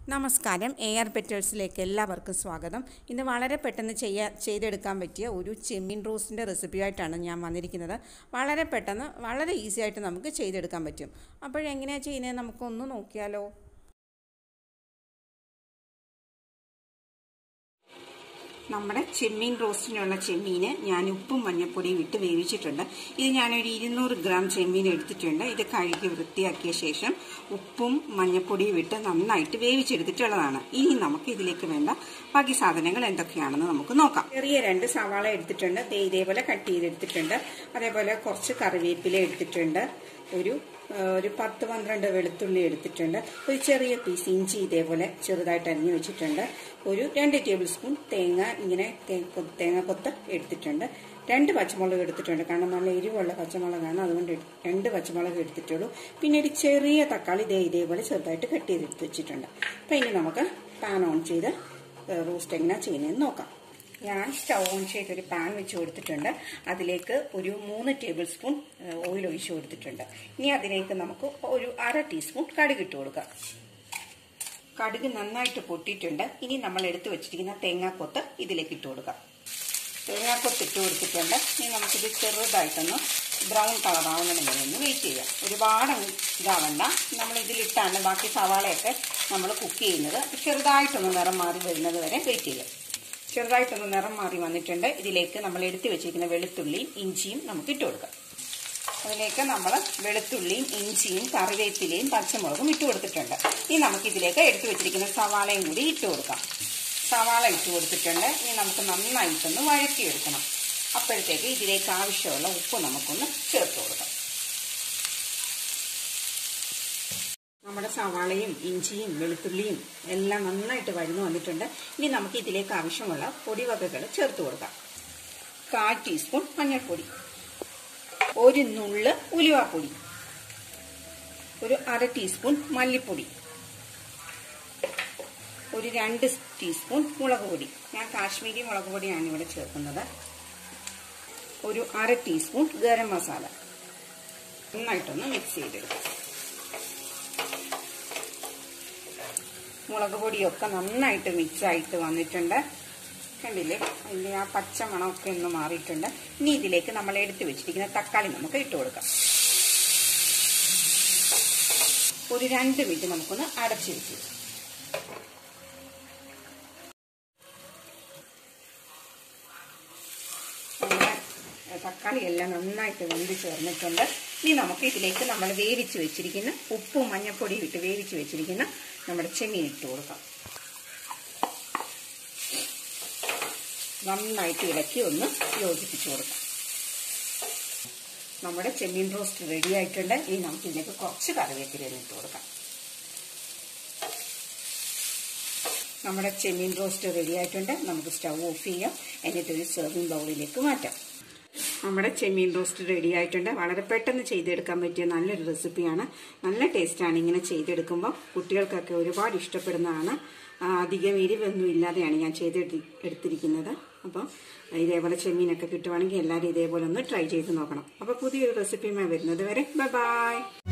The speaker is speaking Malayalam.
നമസ്കാരം എ ആർ പെറ്റേഴ്സിലേക്ക് എല്ലാവർക്കും സ്വാഗതം ഇന്ന് വളരെ പെട്ടെന്ന് ചെയ്യാ ചെയ്തെടുക്കാൻ പറ്റിയ ഒരു ചെമ്മീൻ റോസ്റ്റിൻ്റെ റെസിപ്പിയായിട്ടാണ് ഞാൻ വന്നിരിക്കുന്നത് വളരെ പെട്ടെന്ന് വളരെ ഈസി ആയിട്ട് നമുക്ക് ചെയ്തെടുക്കാൻ പറ്റും അപ്പോഴെങ്ങനെയാണ് ചെയ്യുന്നത് നമുക്കൊന്ന് നോക്കിയാലോ നമ്മുടെ ചെമ്മീൻ റോസ്റ്റിനുള്ള ചെമ്മീന് ഞാൻ ഉപ്പും മഞ്ഞൾപ്പൊടിയും ഇട്ട് വേവിച്ചിട്ടുണ്ട് ഇത് ഞാനൊരു ഇരുന്നൂറ് ഗ്രാം ചെമ്മീൻ എടുത്തിട്ടുണ്ട് ഇത് കഴുകി വൃത്തിയാക്കിയ ശേഷം ഉപ്പും മഞ്ഞൾപ്പൊടിയും ഇട്ട് നന്നായിട്ട് വേവിച്ചെടുത്തിട്ടുള്ളതാണ് ഇനി നമുക്ക് ഇതിലേക്ക് വേണ്ട ബാക്കി സാധനങ്ങൾ എന്തൊക്കെയാണെന്ന് നമുക്ക് നോക്കാം ചെറിയ രണ്ട് സവാള എടുത്തിട്ടുണ്ട് ദേ ഇതേപോലെ കട്ട് ചെയ്തെടുത്തിട്ടുണ്ട് അതേപോലെ കുറച്ച് കറിവേപ്പില എടുത്തിട്ടുണ്ട് ഒരു ഒരു പത്ത് പന്ത്രണ്ട് വെളുത്തുള്ളി എടുത്തിട്ടുണ്ട് ഒരു ചെറിയ പീസ് ഇഞ്ചി ഇതേപോലെ ചെറുതായിട്ട് അരിഞ്ഞു വെച്ചിട്ടുണ്ട് ഒരു രണ്ട് ടേബിൾ സ്പൂൺ തേങ്ങ ഇങ്ങനെ തേങ്ങ കൊത്ത് എടുത്തിട്ടുണ്ട് രണ്ട് പച്ചമുളക് എടുത്തിട്ടുണ്ട് കാരണം നല്ല എരിവുള്ള പച്ചമുളകാണ് അതുകൊണ്ട് രണ്ട് പച്ചമുളക് എടുത്തിട്ടുള്ളൂ പിന്നെ ഒരു ചെറിയ തക്കാളി ഇതേ ഇതേപോലെ ചെറുതായിട്ട് കട്ട് ചെയ്തെടുത്ത് വെച്ചിട്ടുണ്ട് അപ്പം ഇനി നമുക്ക് പാൻ ഓൺ ചെയ്ത് റോസ്റ്റ് എങ്ങനെ ചെയ്യുന്നതെന്ന് നോക്കാം ഞാൻ സ്റ്റൗ ഓൺ ചെയ്തൊരു പാൻ വെച്ച് കൊടുത്തിട്ടുണ്ട് അതിലേക്ക് ഒരു മൂന്ന് ടേബിൾ സ്പൂൺ ഓയിൽ ഒഴിച്ചു കൊടുത്തിട്ടുണ്ട് ഇനി അതിലേക്ക് നമുക്ക് ഒരു അര ടീസ്പൂൺ കടുക് ഇട്ട് കൊടുക്കാം കടുക് നന്നായിട്ട് പൊട്ടിയിട്ടുണ്ട് ഇനി നമ്മൾ എടുത്തു വെച്ചിരിക്കുന്ന തേങ്ങാക്കൊത്ത് ഇതിലേക്ക് ഇട്ട് കൊടുക്കാം തേങ്ങാക്കൊത്ത് ഇട്ട് കൊടുത്തിട്ടുണ്ട് ഇനി നമുക്കിത് ചെറുതായിട്ടൊന്ന് ബ്രൗൺ കളറാവുന്നതിന് വരെ ഒന്ന് വെയിറ്റ് ചെയ്യാം ഒരുപാട് ഇതാവണ്ട നമ്മൾ ഇതിലിട്ടാണ് ബാക്കി സവാളയൊക്കെ നമ്മൾ കുക്ക് ചെയ്യുന്നത് ചെറുതായിട്ടൊന്ന് നിറം മാറി വരുന്നത് വരെ വെയിറ്റ് ചെയ്യാം ചെറുതായിട്ടൊന്ന് നിറം മാറി വന്നിട്ടുണ്ട് ഇതിലേക്ക് നമ്മൾ എടുത്തു വെച്ചിരിക്കുന്ന വെളുത്തുള്ളിയും ഇഞ്ചിയും നമുക്ക് ഇട്ട് കൊടുക്കാം അതിലേക്ക് നമ്മൾ വെളുത്തുള്ളിയും ഇഞ്ചിയും കറിവേപ്പിലയും പച്ചമുളകും ഇട്ട് കൊടുത്തിട്ടുണ്ട് ഇനി നമുക്ക് ഇതിലേക്ക് എടുത്തു വെച്ചിരിക്കുന്ന സവാളയും കൂടി ഇട്ട് കൊടുക്കാം സവാള ഇട്ട് കൊടുത്തിട്ടുണ്ട് ഇനി നമുക്ക് നന്നായിട്ടൊന്ന് വഴറ്റിയെടുക്കണം അപ്പോഴത്തേക്ക് ഇതിലേക്ക് ആവശ്യമുള്ള ഉപ്പ് നമുക്കൊന്ന് ചേർത്ത് കൊടുക്കാം നമ്മുടെ സവാളയും ഇഞ്ചിയും വെളുത്തുള്ളിയും എല്ലാം നന്നായിട്ട് വഴന്നു വന്നിട്ടുണ്ട് ഇനി നമുക്ക് ഇതിലേക്ക് ആവശ്യമുള്ള പൊടിവകകൾ ചേർത്ത് കൊടുക്കാം കാൽ ടീസ്പൂൺ മഞ്ഞൾപ്പൊടി ഒരു നുള്ള് ഉലുവാപ്പൊടി ഒരു അര ടീസ്പൂൺ മല്ലിപ്പൊടി ഒരു രണ്ട് ടീസ്പൂൺ മുളക് പൊടി ഞാൻ കാശ്മീരി മുളക് പൊടിയാണ് ഇവിടെ ചേർക്കുന്നത് ഒരു അര ടീസ്പൂൺ ഗരം മസാല നന്നായിട്ടൊന്ന് മിക്സ് ചെയ്തെടുക്കാം മുളക് പൊടിയൊക്കെ നന്നായിട്ട് മിക്സ് ആയിട്ട് വന്നിട്ടുണ്ട് കണ്ടില്ലേ അതിൻ്റെ ആ പച്ച മണമൊക്കെ ഒന്ന് മാറിയിട്ടുണ്ട് ഇനി ഇതിലേക്ക് നമ്മൾ എടുത്തു വെച്ചിരിക്കുന്ന തക്കാളി നമുക്ക് ഇട്ട് കൊടുക്കാം ഒരു രണ്ട് മിനിറ്റ് നമുക്കൊന്ന് അടച്ചു വെച്ചു തക്കാളി എല്ലാം നന്നായിട്ട് വെന്ത് ചേർന്നിട്ടുണ്ട് ഇനി നമുക്ക് ഇതിലേക്ക് നമ്മൾ വേവിച്ച് വെച്ചിരിക്കുന്ന ഉപ്പും മഞ്ഞപ്പൊടിയും ഇട്ട് വേവിച്ച് വെച്ചിരിക്കുന്ന നമ്മുടെ ചെമ്മീൻ ഇട്ട് കൊടുക്കാം നന്നായിട്ട് ഇളക്കി ഒന്ന് യോജിപ്പിച്ചു കൊടുക്കാം നമ്മുടെ ചെമ്മീൻ റോസ്റ്റ് റെഡി ആയിട്ടുണ്ട് ഇനി നമുക്ക് ഇതിലേക്ക് കുറച്ച് കറിവേപ്പില ഇട്ട് കൊടുക്കാം നമ്മുടെ ചെമ്മീൻ റോസ്റ്റ് റെഡി ആയിട്ടുണ്ട് നമുക്ക് സ്റ്റൗ ഓഫ് ചെയ്യാം എന്നിട്ട് ഒരു സെർവിംഗ് ബൗളിലേക്ക് മാറ്റാം നമ്മുടെ ചെമ്മീൻ റോസ്റ്റ് റെഡി ആയിട്ടുണ്ട് വളരെ പെട്ടെന്ന് ചെയ്തെടുക്കാൻ പറ്റിയ നല്ലൊരു റെസിപ്പിയാണ് നല്ല ടേസ്റ്റാണ് ഇങ്ങനെ ചെയ്തെടുക്കുമ്പോൾ കുട്ടികൾക്കൊക്കെ ഒരുപാട് ഇഷ്ടപ്പെടുന്നതാണ് അധികം എരിവൊന്നും ഇല്ലാതെയാണ് ഞാൻ ചെയ്തെടുത്തി എടുത്തിരിക്കുന്നത് അപ്പോൾ ഇതേപോലെ ചെമ്മീനൊക്കെ കിട്ടുവാണെങ്കിൽ എല്ലാവരും ഇതേപോലെ ഒന്ന് ട്രൈ ചെയ്ത് നോക്കണം അപ്പോൾ പുതിയൊരു റെസിപ്പിയുമായി വരുന്നത് വരെ ബൈ